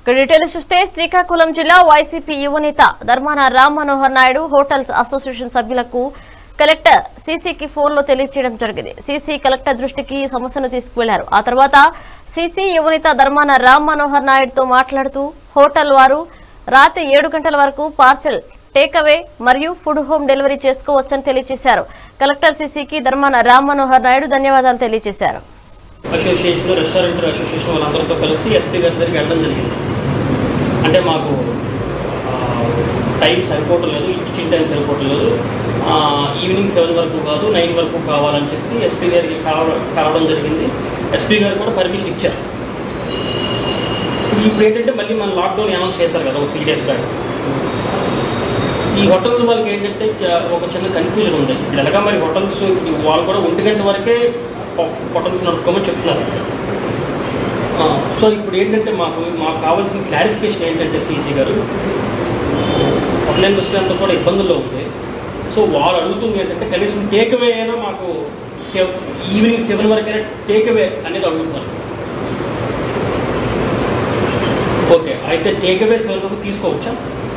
ఇక డీటెయిల్స్ చూస్తే శ్రీకాకుళం జిల్లా వైసీపీ యువనేత ధర్మాన రామ్ మనోహర్ నాయుడు హోటల్స్ అసోసియేషన్ సభ్యులకు కలెక్టర్ సీసీకి ఫోన్లో తెలియజేయడం జరిగింది సీసీ కలెక్టర్ దృష్టికి ఈ సమస్యను తీసుకువెళ్లారు ఆ తర్వాత సీసీ యువనేత ధర్మాన రామ్ మనోహర్ నాయుడుతో మాట్లాడుతూ హోటల్ వారు రాత్రి ఏడు గంటల వరకు పార్సెల్ టేక్అవే మరియు ఫుడ్ హోమ్ డెలివరీ చేసుకోవచ్చని తెలియజేశారు కలెక్టర్ సీసీకి ధర్మాన రామ్ మనోహర్ నాయుడు ధన్యవాదాలు తెలియజేశారు అసోసియేషన్ రెస్టారెంట్ అసోసియేషన్ వాళ్ళందరితో కలిసి ఎస్పీ గారి దగ్గరికి వెళ్ళడం జరిగింది అంటే మాకు ఆ, టైం సరిపోవటం లేదు ఇచ్చిన టైం సరిపోవటం లేదు ఆ, ఈవినింగ్ సెవెన్ వరకు కాదు నైన్ వరకు కావాలని చెప్పి ఎస్పీ గారికి కావడం కావడం జరిగింది ఎస్పీ గారు కూడా పర్మిషన్ ఇచ్చారు ఇప్పుడు ఏంటంటే మళ్ళీ మన లాక్డౌన్ అనౌన్స్ చేస్తారు కదా ఒక త్రీ డేస్ బ్యాక్ ఈ హోటల్స్ వాళ్ళకి ఏంటంటే చ- ఒక చిన్న కన్ఫ్యూజన్ ఉంది ఇప్పుడు ఎలాగా మరి హోటల్స్ వాళ్ళు కూడా ఒంటి గంట వరకే హో- హోటల్స్ నడుపుకోమని చెప్తున్నారు ఆ, సో ఇప్పుడు ఏంటంటే మాకు మాకు కావాల్సిన క్లారిఫికేషన్ ఏంటంటే సీసీ గారు హోటల్ ఇండస్ట్రీ అంతా కూడా ఇబ్బందుల్లో ఉంది సో వాళ్ళు అడుగుతుంది ఏంటంటే కనీసం టేక్ అవే అయినా మాకు సెవ్ ఈవినింగ్ సెవెన్ వరకైనా టేక్ అవే అనేది అడుగుతున్నారు ఓకే అయితే టేక్ అవే సెవెన్ వరకు తీసుకోవచ్చా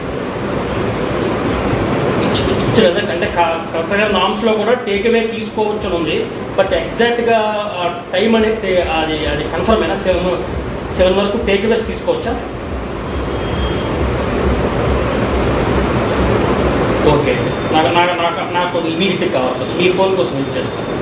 ఇచ్చి- ఇచ్చిన అంటే కరెక్ట్గా నామ్స్లో కూడా టేక్ అవే తీసుకోవచ్చు అని ఉంది బట్ ఎగ్జాక్ట్గా టైం అనేది తే- అది అది కన్ఫర్మ్ అయినా సెవెన్ సెవెన్ వరకు టేక్ అవేస్ తీసుకోవచ్చా ఓకే నాకు నాకు నాకు నాకు ఇమీడియట్గా కావాలి మీ ఫోన్ కోసం వెయిట్ చేస్తాను